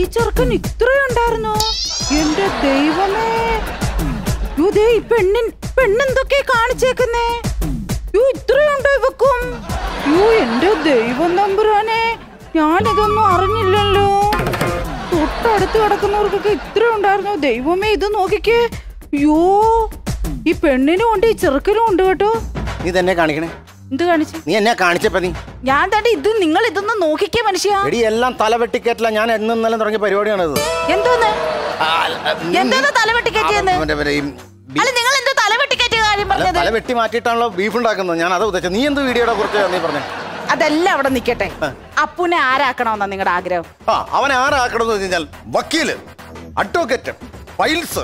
ചെറുക്കൻ ഇത്രയുണ്ടായിരുന്നോ എന്റെ ദൈവമേ യോ ദേ ഈ പെണ്ണിൻ പെണ്ണെന്തൊക്കെ കാണിച്ചേക്കുന്നേ യോ ഇത്രയുണ്ടോ ഇവക്കും യോ എന്റെ ദൈവം തമ്പുരാനെ ഞാനിതൊന്നും അറിഞ്ഞില്ലല്ലോ തൊട്ടടുത്ത് കിടക്കുന്നവർക്കൊക്കെ ഇത്ര ഉണ്ടായിരുന്നു ദൈവമേ ഇത് നോക്കിക്കേ യോ ഈ പെണ്ണിനും ഉണ്ട് ഈ ചെറുക്കനും ഉണ്ട് കേട്ടോ നീ തന്നെ കാണിക്കണേ എന്ത് കാണിച്ചു നീ എന്നെ കാണിച്ചപ്പോ നീ ഞാൻ തന്നെ ഇത് നിങ്ങൾ ഇതൊന്ന് നോക്കിക്കേ മനുഷ്യ എടി എല്ലാം തലവെട്ടിക്കേറ്റില്ല ഞാൻ എന്നെല്ലാം തുടങ്ങിയ പരിപാടിയാണിത് എന്തോന്ന് ആ, ആ, ഉം, എന്തോന്ന് തലവെട്ടിക്കറ്റിയെന്ന് മറ്റേ മറ്റേ ഈ ബി- അല്ല നിങ്ങൾ എന്തോ തലവെട്ടിക്കറ്റിയ കാര്യം അല്ല, പറഞ്ഞത് തല വെട്ടി മാറ്റിയിട്ടാണല്ലോ ബീഫ് ഉണ്ടാക്കുന്നത് ഞാൻ അത് ഉദ്ദേശിച്ചത് നീ എന്ത് വീഡിയോയുടെ കുറിച്ച് നീ പറഞ്ഞേ അതെല്ലാം അവിടെ നിക്കട്ടെ അപ്പുനെ ആരാക്കണമെന്നാ നിങ്ങളുടെ ആഗ്രഹം ആ അവനെ ആരാക്കണമെന്ന് വെച്ച് കഴിഞ്ഞാൽ വക്കീല് അഡ്വക്കേറ്റ് ഫൈൽസ്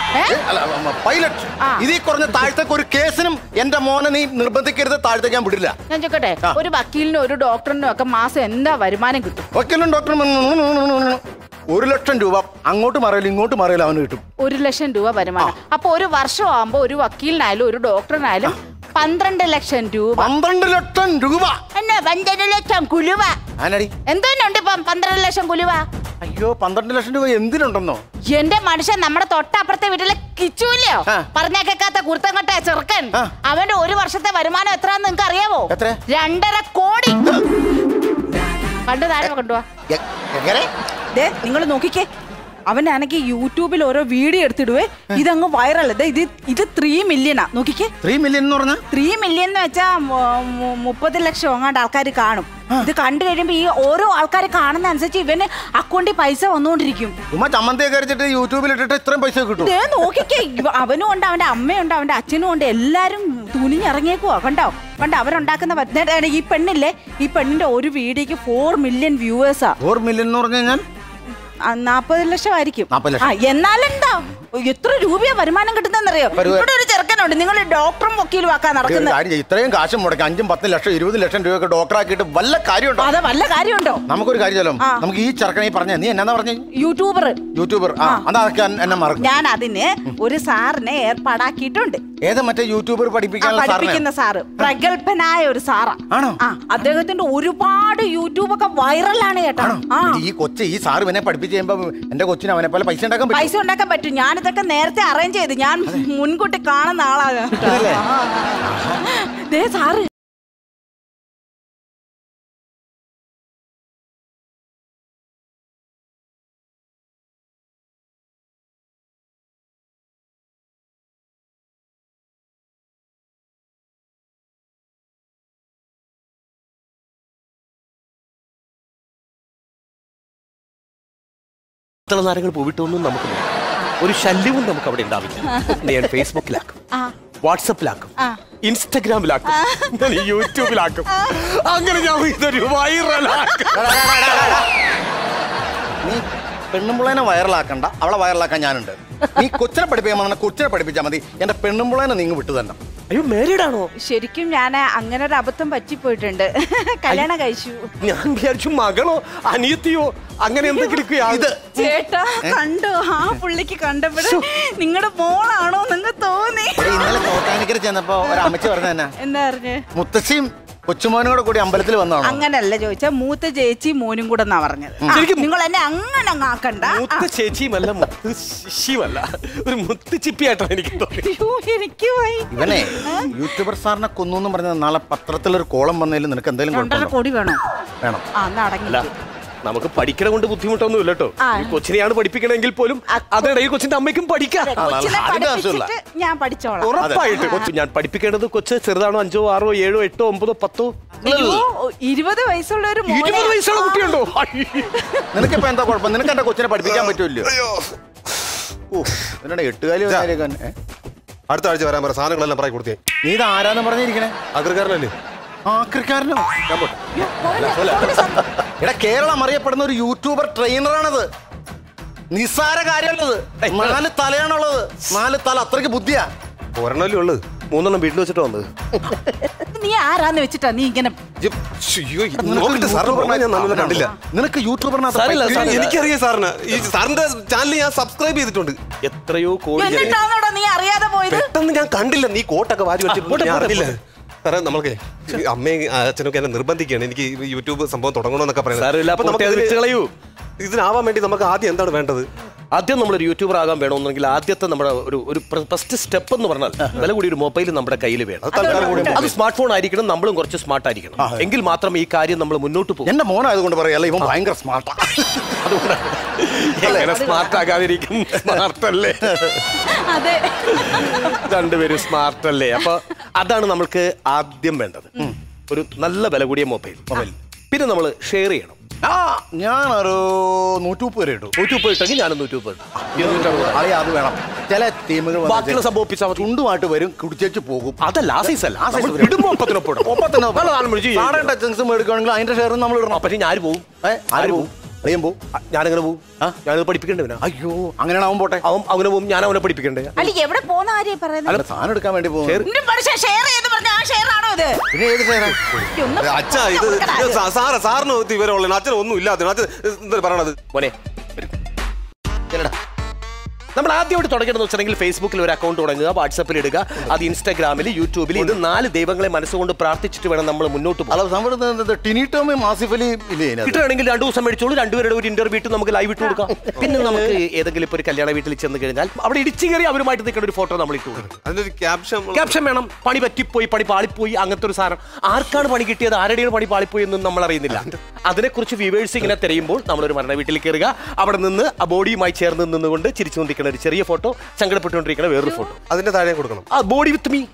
പൈലറ്റ് ആ. ഇതിൽ കുറഞ്ഞ താഴത്തേക്ക് ഒരു കേസിനും എന്റെ മോനെ നീ നിർബന്ധിക്കരുത് താഴത്തേക്ക് ഞാൻ വിടില്ല ഞാൻ ചോക്കട്ടെ ആ. ഒരു വക്കീലിനും ഒരു ഡോക്ടറിനും ഒക്കെ മാസം എന്താ വരുമാനം കിട്ടും വക്കീലും ഡോക്ടറും ഒരു ലക്ഷം രൂപ അങ്ങോട്ട് മറിയില്ല ഇങ്ങോട്ട് മറിയില്ല അവന് കിട്ടും ഒരു ലക്ഷം രൂപ വരുമാനം അപ്പൊ ഒരു വർഷം ആകുമ്പോ ഒരു വക്കീലിനായാലും ഒരു ഡോക്ടറിനായാലും പന്ത്രണ്ട് ലക്ഷം രൂപ പന്ത്രണ്ട് ലക്ഷം രൂപ എന്നാ പന്ത്രണ്ട് ലക്ഷം കുലുവ ആനടി എന്തുണ്ട് ഇപ്പം പന്ത്രണ്ട് ലക്ഷം കുലുവ അയ്യോ പന്ത്രണ്ട് ലക്ഷം രൂപ എന്തിനുണ്ടെന്നോ എന്റെ മനുഷ്യൻ നമ്മുടെ തൊട്ടപ്പുറത്തെ വീട്ടിലെ കിച്ചൂല്ലയോ ആ. പറഞ്ഞാ കേക്കാത്ത കുർത്തങ്കട്ട ചെറുക്കൻ ആ. അവന്റെ ഒരു വർഷത്തെ വരുമാനം എത്രയാന്ന് നിങ്ങൾക്ക് അറിയാവോ എത്ര? രണ്ടര കോടി കണ്ടു താഴെ കൊണ്ടുപോവാ എ- എങ്ങനെ ദേ നിങ്ങൾ നോക്കിക്കേ അവനാണെങ്കിൽ യൂട്യൂബിൽ ഓരോ വീഡിയോ എടുത്തിടുവേ ഇതങ്ങ് വൈറൽ ഇത് ഇത് ത്രീ മില്യണാ നോക്കിക്കേ ത്രീ മില്യൺ എന്ന് പറഞ്ഞാൽ ത്രീ മില്യൺ എന്ന് വെച്ചാ മു- മു- മുപ്പത് ലക്ഷം അങ്ങാണ്ട് ആൾക്കാർ കാണും ഇത് കണ്ടു കഴിയുമ്പോ ഈ ഓരോ ആൾക്കാർ കാണുന്ന അനുസരിച്ച് ഇവന് അക്കൗണ്ടിൽ പൈസ വന്നുകൊണ്ടിരിക്കും ചുമ്മാ ചമ്മന്തിയൊക്കെ അരിച്ചിട്ട് യൂട്യൂബിൽ ഇട്ടിട്ട് ഇത്രയും പൈസ കിട്ടും ദേ നോക്കിക്കേ ഇവ- അവനും ഉണ്ട് അവന്റെ അമ്മയുണ്ട് അവന്റെ അച്ഛനും ഉണ്ട് എല്ലാരും തുനിഞ്ഞിറങ്ങിയേക്കുവാ കണ്ടോ കണ്ടോ അവരുണ്ടാക്കുന്ന വ- ദേ, ദേ, ഈ പെണ്ണില്ലേ ഈ പെണ്ണിന്റെ ഒരു വീഡിയോക്ക് ഫോർ മില്യൺ വ്യൂവേഴ്സാ ഫോർ മില്യൺ എന്ന് പറഞ്ഞു കഴിഞ്ഞാൽ നാപ്പത് ലക്ഷം ആയിരിക്കും 40 ലക്ഷം. ആ എന്നാലെന്താ എത്ര രൂപയാ വരുമാനം കിട്ടുന്നറിയോ വരുമാ- ഇവിടെ ഒരു ചെറുക്കനുണ്ട് നിങ്ങൾ ഡോക്ടറും വക്കീലും ആക്കാൻ ഒരു നടക്കുന്നത് കാര്യം ചെയ്യ്, ഇത്രയും കാശും മുടക്കി അഞ്ചും പത്തും ലക്ഷം ഇരുപത് ലക്ഷം രൂപയൊക്കെ ഡോക്ടറാക്കിയിട്ട് വല്ല കാര്യമുണ്ടോ അതെ വല്ല കാര്യമുണ്ടോ നമുക്കൊരു കാര്യം ചെയ്യലോ ആ. നമുക്ക് ഈ ചെറുക്കനെ പറഞ്ഞ നീ എന്നാ പറഞ്ഞ യൂട്യൂബർ യൂട്യൂബർ ആ അതൊക്കെ എന്നെ മറക്കും ഞാൻ അതിന് ഒരു സാറിനെ ഏർപ്പാടാക്കിയിട്ടുണ്ട് ഏതാ മറ്റേ യൂട്യൂബർ ആ, പഠിപ്പിക്കാനുള്ള പഠിപ്പിക്കുന്ന സാറ് പ്രഗത്ഭനായ ഒരു സാറാ ആണോ? ആ അദ്ദേഹത്തിന്റെ ഒരുപാട് യൂട്യൂബ് ഒക്കെ വൈറലാണ് കേട്ടോ ആ ഈ കൊച്ച് ഈ സാറ് ഇവനെ പഠിപ്പിച്ച് കഴിയുമ്പോ എന്റെ കൊച്ചിന് അവനെ പോലെ പൈസ ഉണ്ടാക്കാൻ പറ്റും പൈസ ഉണ്ടാക്കാൻ പറ്റും ഞാൻ ഇതൊക്കെ നേരത്തെ അറേഞ്ച് ചെയ്ത് ഞാൻ മുൻകൂട്ടി കാണുന്ന ആളാണ് കേട്ടോ. അതല്ലേ? ആ. ദേ സാറ് ഇത്ര നാരങ്ങൾ പൂവിട്ടൊന്നും നമുക്ക് നോക്കാം. ഒരു ശല്യവും നമുക്ക് അവിടെ ഉണ്ടാവില്ല ഞാൻ ഫേസ്ബുക്കിലാക്കും ആ. വാട്സപ്പിലാക്കും ആ. ഇൻസ്റ്റഗ്രാമിലാക്കും ഞാൻ യൂട്യൂബിലാക്കും അങ്ങനെ ഞാൻ ഇതൊരു വൈറലാക്കും നീ പെണ്ണുമ്പുള്ളേനെ വൈറലാക്കണ്ട അവളെ വൈറലാക്കാൻ ഞാനുണ്ട് നീ കൊച്ചിനെ പഠിപ്പിക്കാൻ വന്ന കൊച്ചിനെ പഠിപ്പിച്ചാൽ മതി എന്റെ പെണ്ണുമ്പുള്ളേനെ നീങ്ങ് വിട്ടു തന്നെ അയ്യോ മാരീഡ് ആണോ ശരിക്കും ഞാൻ അങ്ങനെ ഒരു അബദ്ധം പറ്റിപ്പോയിട്ടുണ്ട് കല്യാണം കഴിച്ചു ഞാൻ വിചാരിച്ചു മകളോ അനിയത്തിയോ അങ്ങനെ എന്തെങ്കിലും ഇത് ചേട്ടാ കണ്ടു ആ പുള്ളിക്ക് കണ്ടപ്പോഴേ നിങ്ങളുടെ മോളാണോ നിങ്ങൾ തോന്നി എടീ, ഇന്നലെ കോട്ടാനിക്കര ചെന്നപ്പോ ഒരു അമ്മച്ചി പറഞ്ഞ തന്നെ എന്താ പറഞ്ഞേ മുത്തശ്ശിയും കൊച്ചുമോനും കൂടെ കൂടി അമ്പലത്തിൽ വന്നതാണോ അങ്ങനല്ല ചോദിച്ചാ മൂത്ത ചേച്ചി മോനും കൂടെ എന്നാ പറഞ്ഞത് ആ, ശരിക്കും? നിങ്ങൾ എന്നെ അങ്ങനെ അങ്ങ് ആക്കണ്ട ആ, മുത്ത് ചേച്ചിയുമല്ല മുത്ത് ശിശിയുമല്ല ഒരു മുത്ത് ചിപ്പിയായിട്ടാണ് എനിക്ക് തോന്നി അയ്യോ, എനിക്ക് വയ്യ. ഇവനെ യൂട്യൂബർ സാറിനെ കൊന്നു എന്ന് പറഞ്ഞ നാളെ പത്രത്തിലൊരു കോളം വന്നതിൽ നിനക്ക് എന്തെങ്കിലും രണ്ടര കുഴപ്പമുണ്ടോ കോടി വേണോ വേണം ആ എന്നാ അടങ്ങി അല്ല നമുക്ക് പഠിക്കണ കൊണ്ട് ബുദ്ധിമുട്ടൊന്നും ഇല്ല കേട്ടോ ആ. ഈ കൊച്ചിനെയാണ് പഠിപ്പിക്കണമെങ്കിൽ പോലും ആ, അതിനിടയിൽ കൊച്ചിന്റെ അമ്മയ്ക്കും പഠിക്കാം കൊച്ചിനെ അതിന്റെ ആവശ്യമില്ല. പഠിപ്പിച്ചിട്ട് ഞാൻ പഠിച്ചോളാം ഉറപ്പായിട്ട് കൊച്ചു ഞാൻ പഠിപ്പിക്കേണ്ടത് കൊച്ച് ചെറുതാണോ അഞ്ചോ ആറോ ഏഴോ എട്ടോ ഒമ്പതോ പത്തോ അയ്യോ ഇരുപത് വയസ്സുള്ള ഒരു മോനെ- ഇരുപത് വയസ്സുള്ള കുട്ടിയുണ്ടോ നിനക്കിപ്പോ എന്താ കുഴപ്പം നിനക്ക് എന്റെ കൊച്ചിനെ പഠിപ്പിക്കാൻ പറ്റുമല്ലോ ഓ നിന്നെ എട്ടുകാലി വന്നാലേക്കാൻ, ഏ? അടുത്ത ആഴ്ച വരാൻ പറ സാധനങ്ങളെല്ലാം പറയി കൊടുത്തേ നീ ഇത് ആരാന്ന് പറഞ്ഞിരിക്കണേ അഗ്രകാരനല്ലേ ആക്രിക്കാരനോ അയ്യോ, പോലെ, പോലെ സം- എടാ കേരളം അറിയപ്പെടുന്ന ഒരു യൂട്യൂബർ ട്രെയിനറാണത് നിസ്സാര കാര്യമല്ലത് നാല് തലയാണുള്ളത് നാല് തല അത്രയ്ക്ക് ബുദ്ധിയാ ഒരെണ്ണല്ലേ ഉള്ളു മൂന്നെണ്ണം വീട്ടിൽ വെച്ചിട്ട് വന്നത് നീ ആരാന്ന് വെച്ചിട്ടാ നീ ഇങ്ങനെ നോക്കട്ടെ സാറിന് പറഞ്ഞാൽ ഞാൻ നല്ലപോലെ കണ്ടില്ല നിനക്ക് യൂട്യൂബറിനകത്ത് സാരില്ല, പൈസ- സാരില്ല. എനിക്കറിയാം സാറിന് ഈ സാറിന്റെ ചാനൽ ഞാൻ സബ്സ്ക്രൈബ് ചെയ്തിട്ടുണ്ട് എത്രയോ കോടി ജന- എന്നിട്ടാണോടാ നീ അറിയാതെ പോയത് പെട്ടെന്ന് ഞാൻ കണ്ടില്ല നീ കോട്ടൊക്കെ വാരി വെച്ചിട്ടുണ്ട് ഞാൻ അറിഞ്ഞില്ല സാറേ നമുക്ക് ഈ അമ്മയും അച്ഛനൊക്കെ എന്നെ നിർബന്ധിക്കുകയാണ് എനിക്ക് ഈ യൂട്യൂബ് സംഭവം തുടങ്ങണമെന്നൊക്കെ സാരമില്ല, അപ്പൊ നമുക്ക് പൂർത്തി അത് വിറ്റ് കളയൂ. ഇതിനാവാൻ വേണ്ടി നമുക്ക് ആദ്യം എന്താണ് വേണ്ടത് ആദ്യം നമ്മൾ ഒരു യൂട്യൂബർ ആകാൻ വേണമെന്നെങ്കിൽ ആദ്യത്തെ നമ്മുടെ ഒരു ഒരു ഫസ്റ്റ് സ്റ്റെപ്പ് എന്ന് പറഞ്ഞാൽ വില കൂടി ഒരു മൊബൈൽ നമ്മുടെ കയ്യിൽ വേണം തൽക്കാലം കൂടി അത് സ്മാർട്ട് ഫോൺ ആയിരിക്കണം നമ്മളും കുറച്ച് സ്മാർട്ട് ആയിരിക്കണം എങ്കിൽ മാത്രം ഈ കാര്യം നമ്മൾ മുന്നോട്ട് പോകും എന്റെ മോനായതുകൊണ്ട് പറയല്ല ഇവൻ ഭയങ്കര സ്മാർട്ടാ എങ്ങനെ സ്മാർട്ട് ആകാതിരിക്കും സ്മാർട്ട് അല്ലേ അതെ രണ്ടുപേരും സ്മാർട്ട് അല്ലേ അപ്പൊ അതാണ് നമ്മൾക്ക് ആദ്യം വേണ്ടത് ഒരു നല്ല വില കൂടിയ മൊബൈൽ മൊബൈൽ പിന്നെ നമ്മൾ ഷെയർ ചെയ്യണം ആ ഞാനൊരു നൂറ്റൂപ്പ് വരെ ഇട്ടു നൂറ്റി മുപ്പത് ഇട്ടെങ്കിൽ ഞാനും നൂറ്റി മുപ്പത് ഇരുന്നൂറ്ററുപത് അളി അത് വേണം ചില ടീമുകൾ വന്ന് ബാക്കിയുള്ള സംഭവം ഒപ്പിച്ചാൽ മതി ചുണ്ടുമായിട്ട് വരും കുടിച്ചേച്ച് പോകും അതല്ല ആ സൈസ് അല്ല ആ size നമ്മൾ വരും. ഇടുമ്പോ ഒപ്പത്തിനൊപ്പം ഇടും. ഒപ്പത്തിന് നല്ല സാധനം വിളിച്ച് ചെയ്യും. നാടൻ ടച്ചിങ്സ് മേടിക്കുകയാണെങ്കിൽ അതിന്റെ ഷെയർ നമ്മൾ ഇടണം അപ്പൊ ഞാൻ പോകും ഏ, ആര് പോവും അളിയൻ പോവും ആ, ഞാനെങ്ങനെ പോകും ഞാനത് പഠിപ്പിക്കണ്ടേ അയ്യോ അങ്ങനെയാണ് അവൻ പോട്ടെ അവൻ അവനെ പോകും ഞാൻ അവനെ പഠിപ്പിക്കണ്ടേ അല്ല എവിടെ പോന്ന കാര്യം പറയുന്നത് അല്ല സാധനം എടുക്കാൻ വേണ്ടി പോകും എന്റെ മനുഷ്യൻ ഷെയർ ചെയ്ത് പറഞ്ഞ ആ ഷെയർ ആണോ ഇത് പിന്നെ ഏത് ഷെയറാ ഒന്ന് അച്ഛാ ഇത് കൊടുക്കടാ ഇത് ഇത്. സാ- സാറ് സാറിന് വിവരമുള്ള അച്ഛൻ ഒന്നും ഇല്ലാത്ത അച്ഛൻ എന്താ പറയണത് മോനെ ചെല്ലടാ നമ്മൾ ആദ്യമായിട്ട് തുടങ്ങണമെന്ന് വെച്ചിട്ടുണ്ടെങ്കിൽ ഫേസ്ബുക്കിൽ ഒരു അക്കൗണ്ട് തുടങ്ങുക വാട്സപ്പിൽ ഇടുക അത് ഇൻസ്റ്റാഗ്രാമിൽ യൂട്യൂബിൽ ഇത് നാല് ദൈവങ്ങളെ മനസ്സുകൊണ്ട് പ്രാർത്ഥിച്ചിട്ട് വേണം നമ്മൾ മുന്നോട്ട് പോകാൻ അല്ല സംഭവം ടിനി ടോമി മാസിഫലി ഇല്ലേ ഇതിനകത്ത്? കിട്ടുകയാണെങ്കിൽ രണ്ടു ദിവസം മേടിച്ചോളൂ രണ്ടുപേരുടെ ഒരു ഇന്റർവ്യൂ ഇട്ട് നമുക്ക് ലൈവ് ഇട്ട് കൊടുക്കാം പിന്നെ നമുക്ക് ഏതെങ്കിലും ഇപ്പൊ ഒരു കല്യാണ വീട്ടിൽ ചെന്ന് കഴിഞ്ഞാൽ അവിടെ ഇടിച്ചു കയറി അവരുമായിട്ട് നിൽക്കുന്ന ഒരു ഫോട്ടോ നമ്മൾ ഇട്ട് കൊടുക്കും അതിന്റെ ഒരു ക്യാപ്ഷൻ ക്യാപ്ഷൻ വേണം പണി പറ്റിപ്പോയി പണി പാളിപ്പോയി അങ്ങനത്തെ ഒരു സാധനം ആർക്കാണ് പണി കിട്ടിയത് ആരുടെയാണ് പണി പാളിപ്പോയി എന്നും നമ്മൾ അറിയുന്നില്ല അതിനെക്കുറിച്ച് വ്യൂവേഴ്സ് ഇങ്ങനെ തിരയുമ്പോൾ നമ്മളൊരു മരണ വീട്ടിൽ കയറുക അവിടെ നിന്ന് ആ ബോഡിയുമായി ചേർന്ന് നിന്നുകൊണ്ട് ചിരിച്ചു നിൽക്കുന്ന ഒരു ചെറിയ ഫോട്ടോ സങ്കടപ്പെട്ടുകൊണ്ടിരിക്കുന്ന വേറൊരു ഫോട്ടോ അതിന്റെ താഴെ കൊടുക്കണം ആ ബോഡി വിത്ത് മീ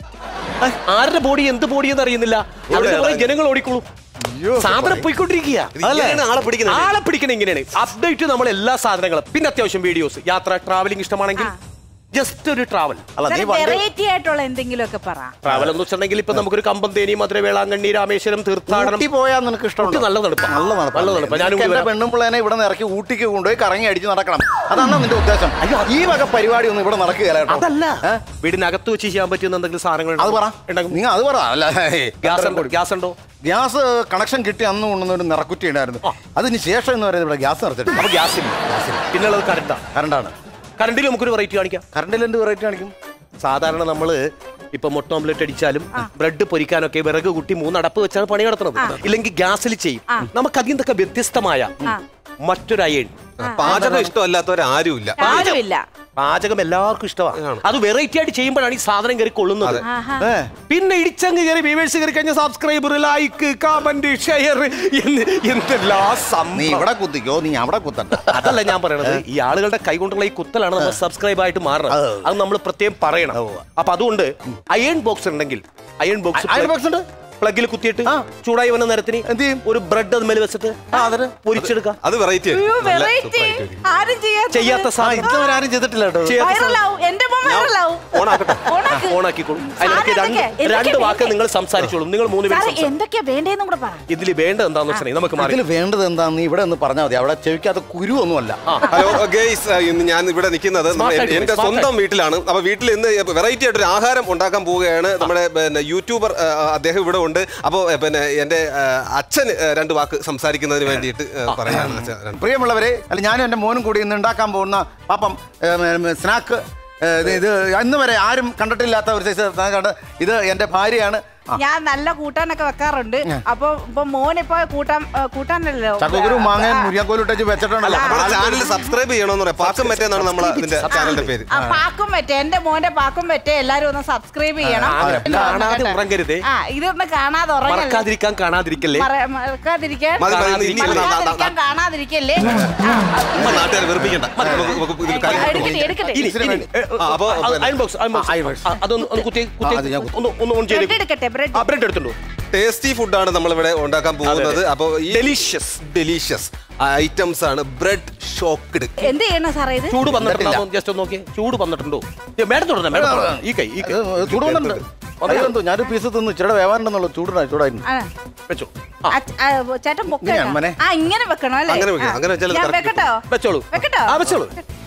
ആരുടെ ബോഡി എന്ത് ബോഡി എന്ന് അറിയുന്നില്ല അവിടെ കുറെ ജനങ്ങൾ ഓടിക്കോളൂ സാധനം പോയിക്കൊണ്ടിരിക്കുക ഇത് ഇങ്ങനെയാണ് ആളെ പിടിക്കുന്നത് ആളെ പിടിക്കണം ഇങ്ങനെയാണ് അപ്ഡേറ്റ് നമ്മൾ എല്ലാ സാധനങ്ങളും പിന്നെ അത്യാവശ്യം വീഡിയോസ് യാത്ര ട്രാവലിംഗ് ഇഷ്ടമാണെങ്കിൽ ജസ്റ്റ് ഒരു ട്രാവൽ അല്ല നീ വണ്ടി വെറൈറ്റി ആയിട്ടുള്ള എന്തെങ്കിലും ഒക്കെ പറ ട്രാവൽ എന്ന് വെച്ചിട്ടുണ്ടെങ്കിൽ ഇപ്പൊ നമുക്കൊരു കമ്പന്തേനി മധുര വേളാങ്കണ്ണി രാമേശ്വരം തീർത്ഥാടനം ഊട്ടി പോയാൽ നിനക്ക് ഇഷ്ടമുണ്ട് ഊട്ടി നല്ല തണുപ്പാ. നല്ല തണുപ്പാ. നല്ല തണുപ്പാ. ഞാനും നിനക്ക് എന്റെ വരാം. പെണ്ണും പിള്ളേനെ ഇവിടെ നിന്ന് ഇറക്കി ഊട്ടിക്ക് കൊണ്ടുപോയി കറങ്ങി അടിച്ച് നടക്കണം അതാണ് നിന്റെ ഉദ്ദേശം ഈ വക പരിപാടി ഒന്നും ഇവിടെ നടക്കുകയില്ല കേട്ടോ അതല്ല ഏ? വീടിനകത്ത് വെച്ച് ചെയ്യാൻ പറ്റുന്ന എന്തെങ്കിലും സാധനങ്ങൾ അത് പറ ഉണ്ടാകും. നീ അത് പറ അല്ല ഗ്യാസ് ഉണ്ടോ ഗ്യാസ് ഉണ്ടോ ഗ്യാസ് കണക്ഷൻ കിട്ടി അന്ന് കൊണ്ടുവന്ന ഒരു നിറക്കുറ്റി ഉണ്ടായിരുന്നു അതിന് ശേഷം എന്ന് പറയുന്നത് ഇവിടെ ഗ്യാസ് നിറച്ചിട്ട് അപ്പൊ ഗ്യാസ് ഇല്ല പിന്നുള്ളത് കറണ്ടാ കറണ്ടാണ് കറണ്ടിൽ നമുക്കൊരു വെറൈറ്റി കാണിക്കാം കറണ്ടിൽ എന്ത് വെറൈറ്റി കാണിക്കും സാധാരണ നമ്മള് ഇപ്പൊ മുട്ട ഓംലെറ്റ് അടിച്ചാലും ബ്രെഡ് പൊരിക്കാനൊക്കെ വിറക് കുട്ടി മൂന്നടപ്പ് വെച്ചാണ് പണി നടത്തുന്നത് ഇല്ലെങ്കിൽ ഗ്യാസിൽ ചെയ്യും നമുക്ക് അതിൽ നിന്നൊക്കെ വ്യത്യസ്തമായ മറ്റൊരു അയൺ പാചകം ഇഷ്ടമല്ലാത്തവരാരുമില്ല ആരുമില്ല പാചകം എല്ലാവർക്കും ഇഷ്ടമാണ് അത് വെറൈറ്റി ആയിട്ട് ചെയ്യുമ്പോഴാണ് ഈ സാധനം കയറി കൊള്ളുന്നത് ആഹാ. ഏ പിന്നെ ഇടിച്ചങ്ങ് കയറി വ്യൂവേഴ്സ് കയറി കഴിഞ്ഞ സബ്സ്ക്രൈബർ ലൈക്ക് കമന്റ് ഷെയർ എന്തെല്ലാ നീ സംഭവം ഇവിടെ കുത്തിക്കോ നീ അവിടെ കുത്തണ്ട അതല്ല ഞാൻ പറയണത് ഈ ആളുകളുടെ കൈകൊണ്ടുള്ള ഈ കുത്തലാണ് നമ്മൾ സബ്സ്ക്രൈബ് ആയിട്ട് മാറുന്നത് അത് നമ്മൾ പ്രത്യേകം പറയണം അപ്പൊ അതുകൊണ്ട് അയൺ ബോക്സ് ഉണ്ടെങ്കിൽ അയൺ ബോക്സ് അയൺ box ഉണ്ട്? പ്ലഗിൽ കുത്തിയിട്ട് ചൂടായി വന്ന നേരത്തിന് എന്ത് ചെയ്യും? ഒരു ബ്രെഡ് അത് മേലെ വെച്ചിട്ട് പൊരിച്ചെടുക്കാം അത് വെറൈറ്റി അയ്യോ വെറൈറ്റി ആരും ചെയ്യാത്ത ചെയ്യാത്ത ആ സാധനം ഇതുവരെ ആരും ചെയ്തിട്ടില്ല കേട്ടോ ചെയ്യാത്ത സാധനം. വൈറലാവും എന്റെ മോൻ വൈറലാവും ഓണാക്കട്ടെ ഓണാക്ക്. ഓണാക്കിക്കോളും അതിനൊക്കെ സാധനം രണ്ട് എന്തൊക്കെയാ? രണ്ട് എന്തൊക്കെയാ വാക്ക് വേണ്ടേ? നിങ്ങൾ സംസാരിച്ചോളും നിങ്ങൾ മൂന്ന് പേര് സാറേ സംസാരിക്കും എന്തൊക്കെയാ വേണ്ടേന്നും കൂടെ പറ ഇതിൽ വേണ്ടത് എന്താന്ന് വെച്ചാൽ നമുക്ക് മാറി ഇതിൽ വേണ്ടത് എന്താന്ന് നീ ഇവിടെ ഒന്ന് പറഞ്ഞാൽ മതി അവിടെ ചെവിക്കാത്ത കുരു ഒന്നുമല്ല ഹലോ ഗേയ്സ് ഇന്ന് ഞാൻ ഇവിടെ നിൽക്കുന്നത് Smart ആയിട്ട് എന്റെ smart സ്വന്തം വീട്ടിലാണ് അപ്പൊ വീട്ടിൽ ഇന്ന് വെറൈറ്റി ആയിട്ടൊരു ആഹാരം ഉണ്ടാക്കാൻ പോവുകയാണ് നമ്മുടെ പിന്നെ യൂട്യൂബർ ആ, അദ്ദേഹം ഇവിടെ ഉണ്ട് അപ്പോൾ പിന്നെ എന്റെ ആ, അച്ഛൻ ആ, രണ്ട് വാക്ക് സംസാരിക്കുന്നതിന് വേണ്ടിയിട്ട് ആ, പറയാണ് അച്ഛൻ രണ്ട് പ്രിയമുള്ളവരെ അല്ല ഞാനും എൻ്റെ മോനും കൂടി ഇന്ന് ഉണ്ടാക്കാൻ പോകുന്ന പാപ്പം സ്നാക്ക് ഇത് ഇന്ന് വരെ ആരും കണ്ടിട്ടില്ലാത്ത ഒരു സൈസ് സ്നാക്കാണ് ഇത് എൻ്റെ ഭാര്യയാണ് ആ, ഞാൻ നല്ല കൂട്ടാനൊക്കെ വെക്കാറുണ്ട് അപ്പൊ ഇപ്പൊ മോനിപ്പോ കൂട്ടാൻ ഏ, കൂട്ടാനല്ലോ ചക്കക്കുരു മാങ്ങയും മുരിയാക്കോലിട്ടേച്ച് വെച്ചിട്ടുണ്ടല്ലോ നമ്മുടെ ചാനൽ സബ്സ്ക്രൈബ് ചെയ്യണമെന്ന് പറയാം പാക്കം മറ്റേന്നാണ് നമ്മളെ ഇതിന്റെ ചാനലിന്റെ പേര് ആ പാക്കും പറ്റേ എന്റെ മോന്റെ പാക്കും പറ്റേ എല്ലാരും ഒന്ന് സബ്സ്ക്രൈബ് ചെയ്യണം ആ, കാണാതെ ഉറങ്ങരുതേ. ആ ഇതൊന്ന് കാണാതെ ഉറങ്ങല്ലേ മറക്കാതിരിക്കാൻ കാണാതിരിക്കല്ലേ മറ- മറക്കാതിരിക്കാൻ മതി, മതി, ഇനി ഇരുന്ന് നാ- നാ- മറക്കാതിരിക്കാൻ കാണാതിരിക്കല്ലേ ആ, അമ്മ നാട്ടുകാരെ വെറുപ്പിക്കണ്ട നമുക്ക് നമുക്ക് ഇതിൽ കാര്യം എടുക്കട്ടെ എടുക്കട്ടെ ഇനി, ഇനി, ഏ, ആ, അപ്പൊ അത് iron box iron box iron box. ആ, അതൊന്ന് ഒന്ന് കുത്തി കുത്തി ആ, അത് ഞാൻ കുത്തി. ഒന്ന് ഒന്ന് ഓൺ ചെയ്ത് ബ്രെഡ് എടുക്കട്ടെ ബ്രെഡ് ആ ബ്രെഡ് എടുത്തുണ്ടോ ടേസ്റ്റി ഫുഡാണ് നമ്മളിവിടെ ഉണ്ടാക്കാൻ പോകുന്നത് അപ്പോൾ ഈ Delicious. ഡെലീഷ്യസ് ഐറ്റംസ് ആണ് ബ്രെഡ് ഷോക്ക്ഡ് എന്ത് ചെയ്യണം സാറേ ഇത് ചൂട് വന്നിട്ടുണ്ടോ ജസ്റ്റ് ഒന്ന് നോക്കിയേ ചൂട് വന്നിട്ടുണ്ടോ ഏ, മേഡം തുടരണം മേഡം തുടരണം. ഈ കൈ ഈ കൈ ചൂട് വന്നിട്ടുണ്ട് അതെന്തോ ഞാനൊരു പീസ് തിന്നു ഇച്ചിരി വേവാനുണ്ടെന്നുള്ളൂ ചൂടായി ചൂടായിരുന്നു ആ, വെച്ചോ ആ അച്ഛ- ആ, ചേട്ടൻ പൊക്ക ഇങ്ങനെയാണ് മോനെ. ആ ഇങ്ങനെ വെക്കണം അല്ലേ അങ്ങനെ വെക്കണം. ആ. അങ്ങനെ വെച്ചാൽ ഞാൻ correct വെക്കട്ടോ വെച്ചോളൂ വെക്കട്ടോ ആ വെച്ചോളൂ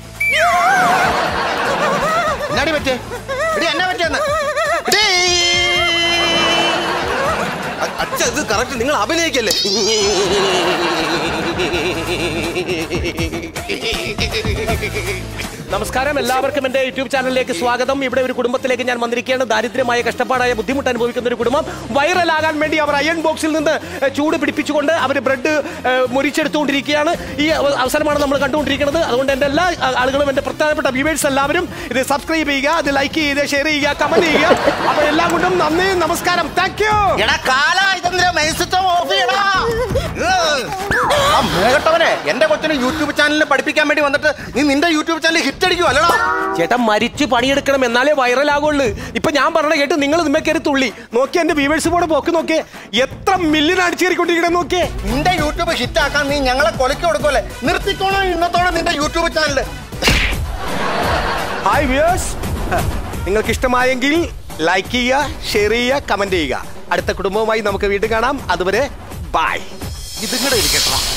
എന്നാടി പറ്റേ എടി എന്നാ പറ്റിയെന്ന് അച്ഛ ഇത് കറക്റ്റ് നിങ്ങൾ അഭിനയിക്കല്ലേ നമസ്കാരം എല്ലാവർക്കും എന്റെ യൂട്യൂബ് ചാനലിലേക്ക് സ്വാഗതം ഇവിടെ ഒരു കുടുംബത്തിലേക്ക് ഞാൻ വന്നിരിക്കുകയാണ് ദാരിദ്ര്യമായ കഷ്ടപ്പാടായ ബുദ്ധിമുട്ട് അനുഭവിക്കുന്ന ഒരു കുടുംബം വൈറലാകാൻ വേണ്ടി അവർ അയൺ ബോക്സിൽ നിന്ന് ഏ, ചൂട് പിടിപ്പിച്ചുകൊണ്ട് അവർ ബ്രെഡ് മുരിച്ചെടുത്തുകൊണ്ടിരിക്കുകയാണ് ഈ അവ- അവസരമാണ് നമ്മൾ കണ്ടുകൊണ്ടിരിക്കുന്നത് അതുകൊണ്ട് എൻ്റെ എല്ലാ ആ, ആളുകളും എൻ്റെ പ്രധാനപ്പെട്ട വ്യൂവേഴ്സ് എല്ലാവരും ഇത് സബ്സ്ക്രൈബ് ചെയ്യുക ഇത് ലൈക്ക് ചെയ്ത് ഷെയർ ചെയ്യുക കമന്റ് ചെയ്യുക അപ്പൊ എല്ലാം കൊണ്ടും നന്ദി നമസ്കാരം താങ്ക് യു എടാ കാല ഇതെന്തിനാ മെയിസിറ്റം ഓഫ് ചെയ്യടാ ആ മേഘട്ടവനെ എന്റെ കൊച്ചിന് യൂട്യൂബ് ചാനലിൽ പഠിപ്പിക്കാൻ വേണ്ടി വന്നിട്ട് നീ നിന്റെ യൂട്യൂബ് ചാനൽ ഹിറ്റ് അടിക്കും അല്ലടാ ചേട്ടൻ മരിച്ച് പണിയെടുക്കണം എന്നാലേ വൈറൽ ആകുള്ളൂ ഇപ്പൊ ഞാൻ പറഞ്ഞ കേട്ട് നിങ്ങൾ നിമ്മ കയറി തുള്ളി നോക്കി എന്റെ വ്യൂവേഴ്സ് കൂടെ പോക്ക് നോക്കിയേ എത്ര മില്യൺ അടിച്ചേറിക്കൊണ്ടിരിക്കണം നോക്കിയേ നിന്റെ യൂട്യൂബ് ഹിറ്റ് ആക്കാൻ നീ ഞങ്ങളെ കൊലക്ക് കൊടുക്കുമല്ലേ നിർത്തിക്കോണോ ഇന്നത്തോടെ നിന്റെ യൂട്യൂബ് ചാനൽ ഹായ് വ്യൂവേഴ്സ് നിങ്ങൾക്ക് ഇഷ്ടമായെങ്കിൽ ലൈക്ക് ചെയ്യുക ഷെയർ ചെയ്യുക കമന്റ് ചെയ്യുക അടുത്ത കുടുംബവുമായി നമുക്ക് വീണ്ടും കാണാം അതുവരെ ബൈ ഇതിങ്ങടെ ഇരിക്കട്ടോ